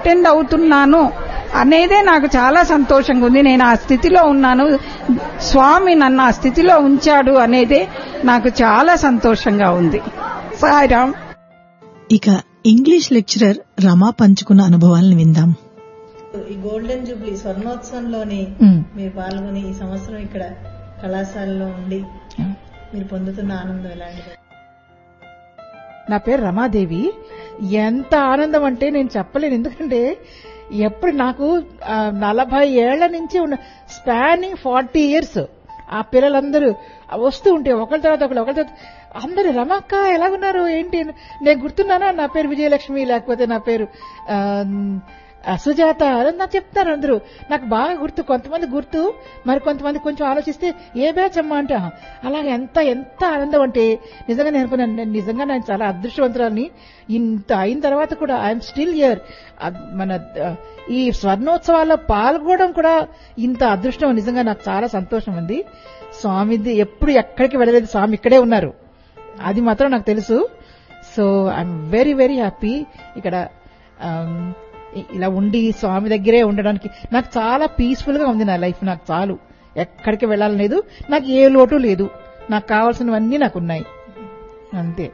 Attend అవుతున్నాను అనేదే నాకు చాలా సంతోషంగా ఉంది నేను ఆ స్థితిలో ఉన్నాను స్వామి నన్ను ఆ స్థితిలో ఉంచాడు అనేదే నాకు చాలా సంతోషంగా ఉంది సాయిరామ్ ఇక ఇంగ్లీష్ లెక్చరర్ రమా పంచుకున్న అనుభవాలను విందాం ఈ గోల్డెన్ జూబ్లీ స్వర్ణోత్సవంలోని మీరు పాల్గొని ఈ సంవత్సరం ఇక్కడ కళాశాలలో ఉండి మీరు పొందుతున్న ఆనందం ఎలాంటిది నా పేరు రమాదేవి ఎంత ఆనందం అంటే నేను చెప్పలేను ఎందుకంటే ఎప్పుడు నాకు ఆ, నలభై ఏళ్ల నుంచి ఉన్న స్పానింగ్ ఫార్టీ ఇయర్స్ ఆ పిల్లలందరూ వస్తూ ఉంటే ఒకరి తర్వాత ఒకరు ఒకరి తర్వాత అందరు రమక్క ఎలాగున్నారు ఏంటి నేను గుర్తున్నానా నా పేరు విజయలక్ష్మి లేకపోతే నా పేరు ఆ, ఆ, సుజాత అని నాకు చెప్తారు అందరూ నాకు బాగా గుర్తు కొంతమంది గుర్తు మరి కొంతమంది కొంచెం ఆలోచిస్తే ఏ బ్యాచ్ అమ్మా అంటే "ఆ, అలాగే ఎంత ఎంత ఆనందం అంటే నిజంగా నేను అనుకున్నాను నేను నిజంగా నేను చాలా అదృష్టవంతురాలని ఇంత అయిన తర్వాత కూడా ఐఎమ్ స్టిల్ ఇయర్ మన ఆ, ఈ స్వర్ణోత్సవాల్లో పాల్గొనడం కూడా ఇంత అదృష్టం నిజంగా నాకు చాలా సంతోషం ఉంది స్వామిది ఎప్పుడు ఎక్కడికి వెళ్ళలేదు స్వామి ఇక్కడే ఉన్నారు అది మాత్రం నాకు తెలుసు so I'm very very happy ఇక్కడ ఆమ్, ఇ- ఇలా ఉండి స్వామి దగ్గరే ఉండడానికి నాకు చాలా పీస్ఫుల్ గా ఉంది నా లైఫ్ నాకు చాలు ఎక్కడికి వెళ్ళాలని లేదు నాకు ఏ లోటు లేదు నాకు కావాల్సినవన్నీ నాకు ఉన్నాయి అంతే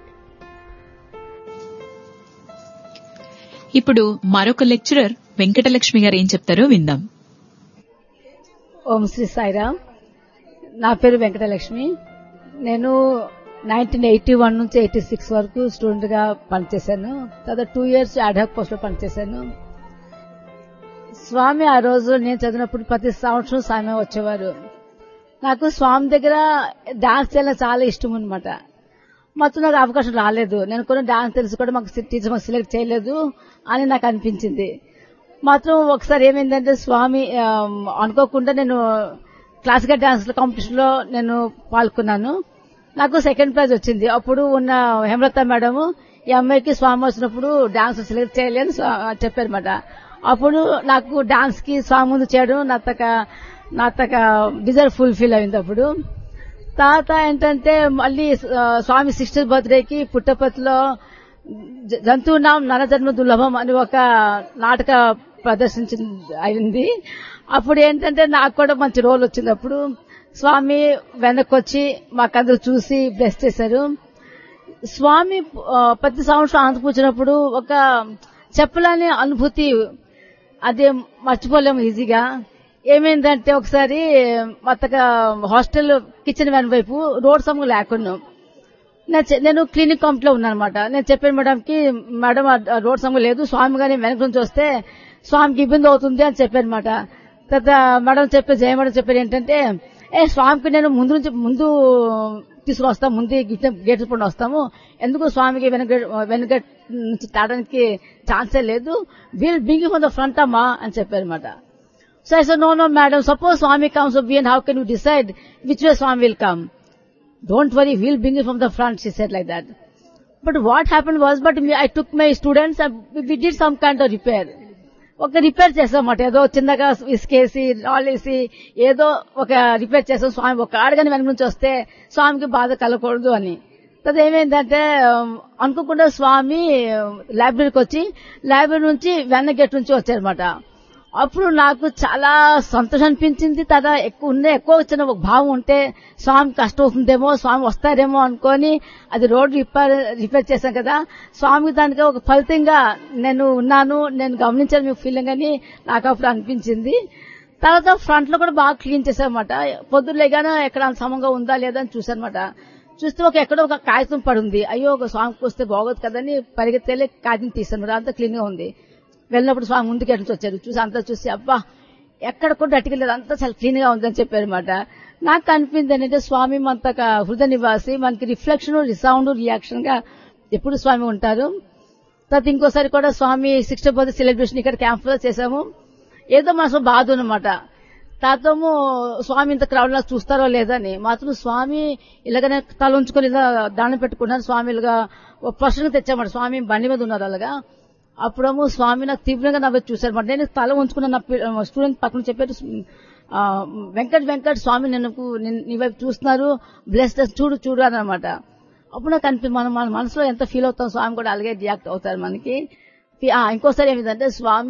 ఇప్పుడు మరొక లెక్చరర్ వెంకటలక్ష్మి గారు ఏం చెప్తారో విందాం ఓం శ్రీ సాయిరామ్ నా పేరు వెంకటలక్ష్మి నేను నైన్టీన్ ఎయిటీ వన్ నుంచి ఎయిటీ సిక్స్ వరకు స్టూడెంట్ గా పనిచేశాను తర్వాత టూ ఇయర్స్ అడాక్ పోస్ట్ లో పనిచేశాను స్వామి ఆ రోజు నేను చదివినప్పుడు ప్రతి సంవత్సరం స్వామి వచ్చేవారు నాకు స్వామి దగ్గర డాన్స్ చేయాలని చాలా ఇష్టం అనమాట మొత్తం నాకు అవకాశం రాలేదు నేను కొన్ని డాన్స్ తెలుసు కూడా మాకు టీచర్ మాకు సెలెక్ట్ చేయలేదు అని నాకు అనిపించింది మాత్రం ఒకసారి ఏమైందంటే స్వామి ఆ, అనుకోకుండా నేను క్లాసికల్ డాన్స్ కాంపిటీషన్ లో నేను పాల్గొన్నాను నాకు సెకండ్ ప్రైజ్ వచ్చింది అప్పుడు ఉన్న హేమలత మేడం ఈ అమ్మాయికి స్వామి వచ్చినప్పుడు డాన్స్ సెలెక్ట్ చేయలేదు చెప్పారన్నమాట అప్పుడు నాకు డాన్స్ కి స్వామి ముందు చేయడం నా తక నా తక డిజైర్ ఫుల్ఫిల్ అయింది అప్పుడు తర్వాత ఏంటంటే మళ్ళీ ఆ, స్వామి సిస్టర్ బర్త్డేకి పుట్టపతిలో జ- జంతువునాం నరజన్మ దుర్లభం అని ఒక నాటక ప్రదర్శించి అయింది అప్పుడు ఏంటంటే నాకు కూడా మంచి రోల్ వచ్చింది అప్పుడు స్వామి వెనక్కి వచ్చి మాకందరూ చూసి బ్లెస్ చేశారు స్వామి ఆ, ప్రతి సంవత్సరం ఆంధ్రపూచినప్పుడు ఒక చెప్పలేని అనుభూతి అది మర్చిపోలేము ఈజీగా ఏమైందంటే ఒకసారి మొత్తగా హాస్టల్ కిచెన్ వ్యాన్ వైపు రోడ్ సమ్ము లేకున్నాం నేను చె- నేను క్లినిక్ కాంప్ లో ఉన్నాను అనమాట నేను చెప్పాను మేడం కి మేడం ఆ రోడ్ సంఘం లేదు స్వామి గాని వెనక నుంచి వస్తే స్వామికి ఇబ్బంది అవుతుంది అని చెప్పాను అనమాట తర్వాత మేడం చెప్పే జయ మేడం చెప్పారు ఏంటంటే ఏ స్వామికి నేను ముందు నుంచి ముందు తీసుకొస్తాం ముందు గేట్ పండు వస్తాము ఎందుకు స్వామికి వెనక వెనక నుంచి తాడడానికి ఛాన్సే లేదు we'll bring from the front అమ్మా అని చెప్పారు అనమాట so I know no madam suppose Swami comes by and how can you decide which way Swami will come don't worry, we'll bring you from the front, she said like that. But what happened was, but me, I took my students and we- we did some kind of repair. ఒక repair చేస్తామట ఏదో చిన్నగా ఇసుకేసి రాళ్ళేసి ఏదో ఒక repair చేస్తాం స్వామి ఒక ఆడగాని వెనక నుంచి వస్తే స్వామికి బాధ కలగకూడదు అని తర్వాత ఏమైందంటే ఉమ్, అనుకోకుండా స్వామి లైబ్రరీకి వచ్చి లైబ్రరీ నుంచి వెన్న గేట్ నుంచి వచ్చారనమాట అప్పుడు నాకు చాలా సంతోషం అనిపించింది తర్వాత ఎక్కువ ఉన్న ఎక్కువ వచ్చిన ఒక భావం ఉంటే స్వామి కష్టం అవుతుందేమో స్వామి వస్తారేమో అనుకొని అది రోడ్ రిపేర్ రిపేర్ చేశాం కదా స్వామి దానికి ఒక ఫలితంగా నేను ఉన్నాను నేను గమనించాను మీ ఫీలింగ్ అని నాకు అప్పుడు అనిపించింది తర్వాత ఫ్రంట్ లో కూడా బాగా క్లీన్ చేశామన్నమాట పొద్దులేగానే ఎక్కడ అంత సమంగా ఉందా లేదా అని చూసానమాట చూస్తే ఒక ఎక్కడో ఒక కాగితం పడుంది అయ్యో ఒక స్వామికి వస్తే బాగోదు కదని పరిగెత్తేలే కాగితం తీసాను అంతా క్లీన్ గా ఉంది వెళ్ళినప్పుడు స్వామి ముందుకు ఎట్లా వచ్చారు చూసి అంతా చూసి అబ్బా ఎక్కడ కూడా అటుకెళ్ళలేదు అంతా చాలా క్లీన్ గా ఉందని చెప్పారు అనమాట నాకు అనిపింది ఏంటంటే స్వామి మనత హృదయ నివాసి మనకి రిఫ్లెక్షన్ రిసౌండ్ రియాక్షన్ గా ఎప్పుడు స్వామి ఉంటారు తర్వాత ఇంకోసారి కూడా స్వామి సిక్స్టీ బర్త్ సెలబ్రేషన్ ఇక్కడ క్యాంప్ లో చేశాము ఏదో మనసు బాధ అనమాట తాతము స్వామి ఇంత క్రౌడ్ లా చూస్తారో లేదని మాత్రం స్వామి ఇలాగనే తల ఉంచుకొని ఇలా దానం పెట్టుకున్నారు స్వామి ఇలాగా ఒక ప్రశ్న తెచ్చామాట స్వామి బండి మీద ఉన్నారు అలాగా అప్పుడేమో స్వామి నాకు తీవ్రంగా నవ్వు చూశారు మాట నేను తల ఉంచుకున్న నా స్టూడెంట్ పక్కన చెప్పారు ఆ, వెంకట్ వెంకట్ స్వామి నిన్ను నీ వైపు చూస్తున్నారు బ్లెస్ చూడు చూడు అని అనమాట అప్పుడు నాకు అనిపి మనం మన మనసులో ఎంత ఫీల్ అవుతాం స్వామి కూడా అలాగే రియాక్ట్ అవుతారు మనకి ఆ, ఇంకోసారి ఏమిటంటే స్వామి